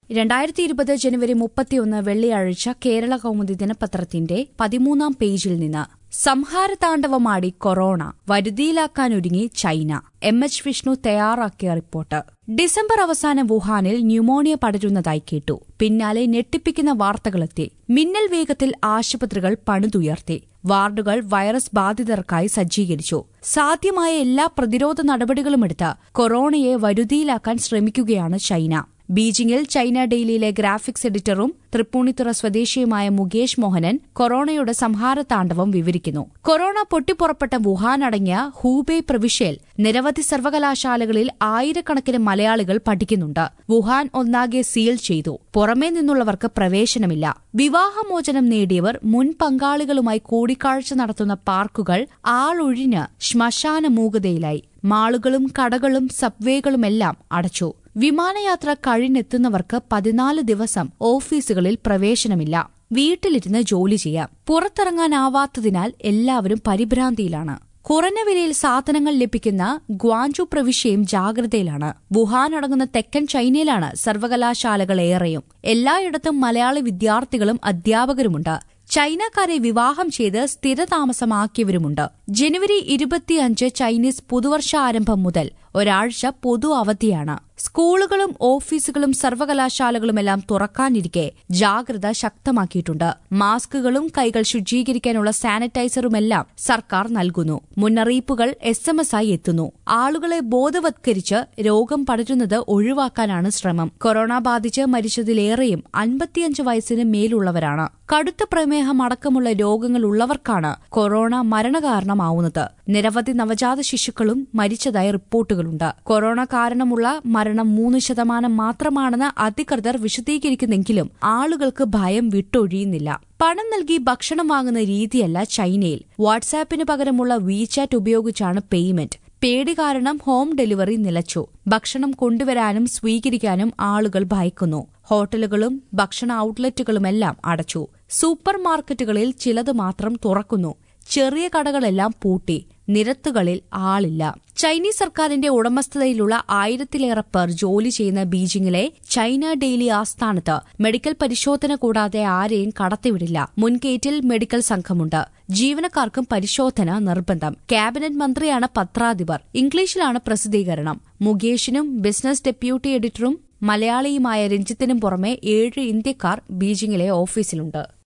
രണ്ടായിരത്തി ഇരുപത് ജനുവരി മുപ്പത്തിയൊന്ന് വെള്ളിയാഴ്ച കേരള കൗമുദി ദിനപത്രത്തിന്റെ പതിമൂന്നാം പേജിൽ നിന്ന് സംഹാരതാണ്ഡവമാടി കൊറോണ വരുതിയിലാക്കാനൊരുങ്ങി ചൈന എം എച്ച് വിഷ്ണു തയ്യാറാക്കിയ റിപ്പോർട്ട് ഡിസംബർ അവസാനം വുഹാനിൽ ന്യൂമോണിയ പടരുന്നതായി കേട്ടു പിന്നാലെ ഞെട്ടിപ്പിക്കുന്ന വാർത്തകളെത്തി മിന്നൽ വേഗത്തിൽ ആശുപത്രികൾ പണിതുയർത്തി വാർഡുകൾ വൈറസ് ബാധിതർക്കായി സജ്ജീകരിച്ചു സാധ്യമായ എല്ലാ പ്രതിരോധ നടപടികളുമെടുത്ത് കൊറോണയെ വരുതിയിലാക്കാൻ ശ്രമിക്കുകയാണ് ചൈന ബീജിംഗിൽ ചൈന ഡെയിലിയിലെ ഗ്രാഫിക്സ് എഡിറ്ററും തൃപ്പൂണിത്തുറ സ്വദേശിയുമായ മുകേഷ് മോഹനൻ കൊറോണയുടെ സംഹാരതാണ്ഡവം വിവരിക്കുന്നു കൊറോണ പൊട്ടിപ്പുറപ്പെട്ട വുഹാൻ അടങ്ങിയ ഹൂബേ പ്രവിശ്യയിൽ നിരവധി സർവകലാശാലകളിൽ ആയിരക്കണക്കിന് മലയാളികൾ പഠിക്കുന്നുണ്ട് വുഹാൻ ഒന്നാകെ സീൽ ചെയ്തു പുറമേ നിന്നുള്ളവർക്ക് പ്രവേശനമില്ല വിവാഹമോചനം നേടിയവർ മുൻ പങ്കാളികളുമായി കൂടിക്കാഴ്ച നടത്തുന്ന പാർക്കുകൾ ആളൊഴിഞ്ഞ് ശ്മശാന മൂകതയിലായി മാളുകളും കടകളും സബ്വേകളുമെല്ലാം അടച്ചു വിമാനയാത്ര കഴിഞ്ഞെത്തുന്നവർക്ക് പതിനാല് ദിവസം ഓഫീസുകളിൽ പ്രവേശനമില്ല വീട്ടിലിരുന്ന് ജോലി ചെയ്യാം പുറത്തിറങ്ങാനാവാത്തതിനാൽ എല്ലാവരും പരിഭ്രാന്തിയിലാണ് കുറഞ്ഞ വിലയിൽ സാധനങ്ങൾ ലഭിക്കുന്ന ഗ്വാഞ്ചു പ്രവിശ്യയും ജാഗ്രതയിലാണ് വുഹാൻ അടങ്ങുന്ന തെക്കൻ ചൈനയിലാണ് സർവകലാശാലകൾ ഏറെയും എല്ലായിടത്തും മലയാളി വിദ്യാർത്ഥികളും അധ്യാപകരുമുണ്ട് ചൈനക്കാരെ വിവാഹം ചെയ്ത് സ്ഥിരതാമസമാക്കിയവരുമുണ്ട് ജനുവരി ഇരുപത്തിയഞ്ച് ചൈനീസ് പുതുവർഷാരംഭം മുതൽ ഒരാഴ്ച പൊതു അവധിയാണ് സ്കൂളുകളും ഓഫീസുകളും സർവകലാശാലകളുമെല്ലാം തുറക്കാനിരിക്കെ ജാഗ്രത ശക്തമാക്കിയിട്ടുണ്ട് മാസ്കുകളും കൈകൾ ശുചീകരിക്കാനുള്ള സാനിറ്റൈസറുമെല്ലാം സർക്കാർ നൽകുന്നു മുന്നറിയിപ്പുകൾ എസ് എം എസ് ആയി എത്തുന്നു ആളുകളെ ബോധവത്കരിച്ച് രോഗം പടരുന്നത് ഒഴിവാക്കാനാണ് ശ്രമം കൊറോണ ബാധിച്ച് മരിച്ചതിലേറെയും അൻപത്തിയഞ്ച് വയസ്സിന് മേലുള്ളവരാണ് കടുത്ത പ്രമേഹം അടക്കമുള്ള രോഗങ്ങൾ ഉള്ളവർക്കാണ് കൊറോണ മരണകാരണമാവുന്നത് നിരവധി നവജാത ശിശുക്കളും മരിച്ചതായി റിപ്പോർട്ടുകളുണ്ട് കൊറോണ കാരണമുള്ള മരണം മൂന്ന് ശതമാനം മാത്രമാണെന്ന് അധികൃതർ വിശദീകരിക്കുന്നെങ്കിലും ആളുകൾക്ക് ഭയം വിട്ടൊഴിയുന്നില്ല പണം നൽകി ഭക്ഷണം വാങ്ങുന്ന രീതിയല്ല ചൈനയിൽ വാട്സാപ്പിന് പകരമുള്ള വീചാറ്റ് ഉപയോഗിച്ചാണ് പേയ്മെന്റ് പേടി കാരണം ഹോം ഡെലിവറി നിലച്ചു ഭക്ഷണം കൊണ്ടുവരാനും സ്വീകരിക്കാനും ആളുകൾ ഭയക്കുന്നു ഹോട്ടലുകളും ഭക്ഷണ ഔട്ട്ലെറ്റുകളുമെല്ലാം അടച്ചു സൂപ്പർ മാർക്കറ്റുകളിൽ ചിലത് മാത്രം തുറക്കുന്നു ചെറിയ കടകളെല്ലാം പൂട്ടി നിരത്തുകളിൽ ആളില്ല ചൈനീസ് സർക്കാരിന്റെ ഉടമസ്ഥതയിലുള്ള ആയിരത്തിലേറെ പേർ ജോലി ചെയ്യുന്ന ബീജിംഗിലെ ചൈന ഡെയിലി ആസ്ഥാനത്ത് മെഡിക്കൽ പരിശോധന കൂടാതെ ആരെയും കടത്തിവിടില്ല മുൻകേറ്റിൽ മെഡിക്കൽ സംഘമുണ്ട് ജീവനക്കാർക്കും പരിശോധന നിർബന്ധം ക്യാബിനറ്റ് മന്ത്രിയാണ് പത്രാധിപർ ഇംഗ്ലീഷിലാണ് പ്രസിദ്ധീകരണം മുകേഷിനും ബിസിനസ് ഡെപ്യൂട്ടി എഡിറ്ററും മലയാളിയുമായ രഞ്ജിത്തിനും പുറമെ ഏഴ് ഇന്ത്യക്കാർ ബീജിംഗിലെ ഓഫീസിലുണ്ട്